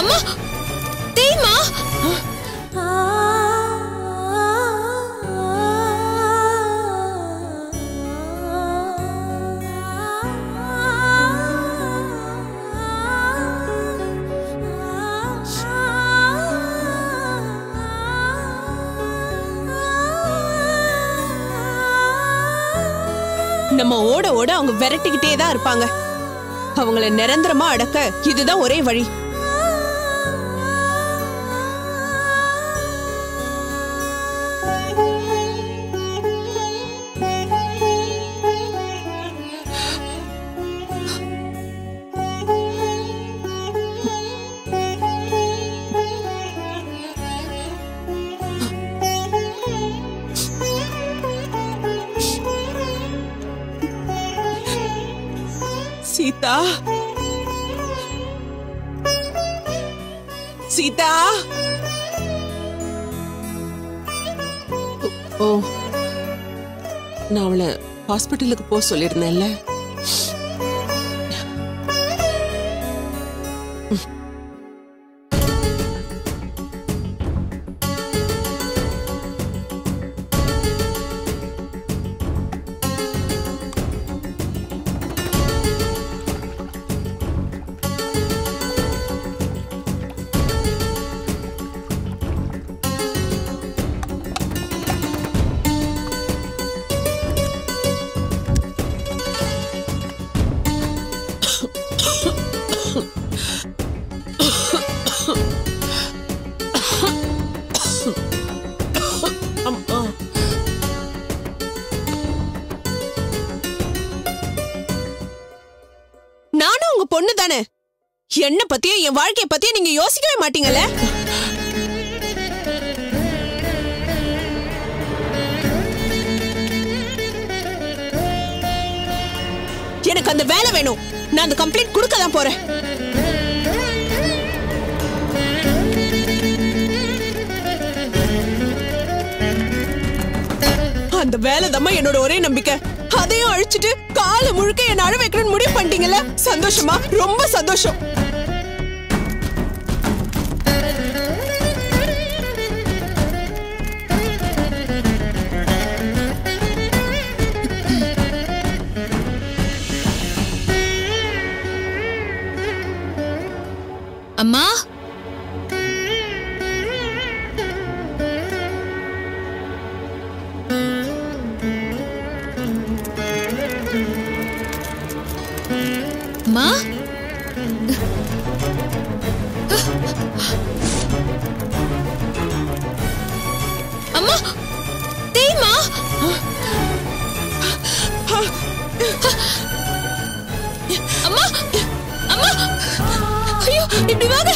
அம்மா தேய்மா நம்ம ஓட ஓட அவங்க விரட்டிக்கிட்டே தான் இருப்பாங்க அவங்கள நிரந்தரமா அடக்க இதுதான் ஒரே வழி சீதா சீதா ஓ நான் அவளை ஹாஸ்பிட்டலுக்கு போக சொல்லியிருந்தேன்ல அம்மா நானும் உங்க பொண்ணு தானே என்ன பத்தியும் என் வாழ்க்கைய பத்தியும் நீங்க யோசிக்கவே மாட்டீங்கல்ல எனக்கு அந்த வேலை வேணும் நான் அந்த கம்ப்ளைண்ட் கொடுக்க தான் போறேன் அந்த வேலை தான் என்னோட ஒரே நம்பிக்கை அதையும் அழிச்சிட்டு காலை முழுக்க என்ன அழ வைக்கணும்னு முடிவு பண்ணிட்டீங்கல்ல சந்தோஷமா ரொம்ப சந்தோஷம் அம்மா அம்மா அம்மா தேய்மா அம்மா அம்மா ஐயோ இப்படி வாங்க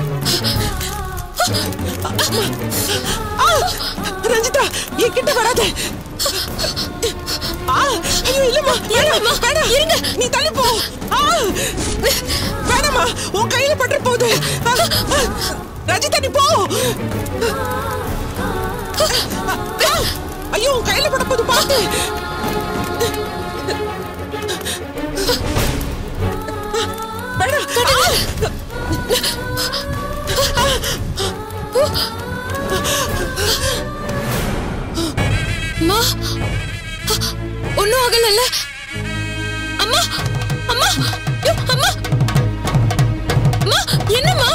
ஆ, ரஞ்சிதா என்கிட்ட வராத ஆ, ஐயோ இல்லம்மா வேணாம் வேணாம் இருங்க நீ தள்ளி போ ஆ, வேணாம்மா உன் கையில பட்டு போகுது ஆ, ஆ, ரஞ்சிதா நீ போ ஆ, ஐயோ உன் கையில பட போகுது பாத்து வேணாம் அம்மா ஒன்னும் ஆகலல்ல அம்மா அம்மா ஐயோ, அம்மா அம்மா என்னம்மா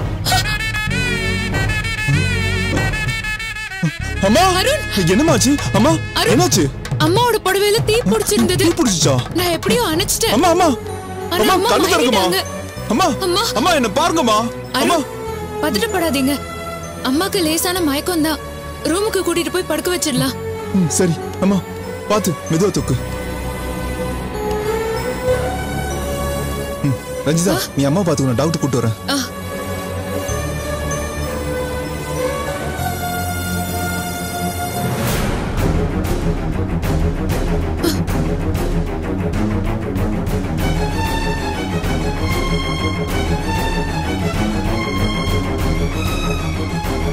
அம்மா அருண்! என்னமாச்சு அம்மா அருண்! என்னாச்சு அம்மாவோட புடவையில தீ பிடிச்சிருந்தது தீ பிடிச்சிச்சா நான் எப்படியோ அணைச்சிட்டேன் அம்மா அம்மா ஆனா அம்மா அம்மா கண்ணு திறக்குமா மாறிட்டாங்க. அம்மா அம்மா. அம்மா என்ன பாருங்கம்மா அம்மா அருண் பதட்டப்படாதீங்க அம்மாக்கு லேசான மயக்கம் தான் ரூமுக்கு கூட்டிட்டு போய் படுக்க வச்சிடலாம் ம், சரி அம்மா பாத்து மெதுவா தூக்கு ம், ரஞ்சிதா நீ அம்மா பாத்துக்கணும் டாக்டர் கூட்டு வரேன் ஆ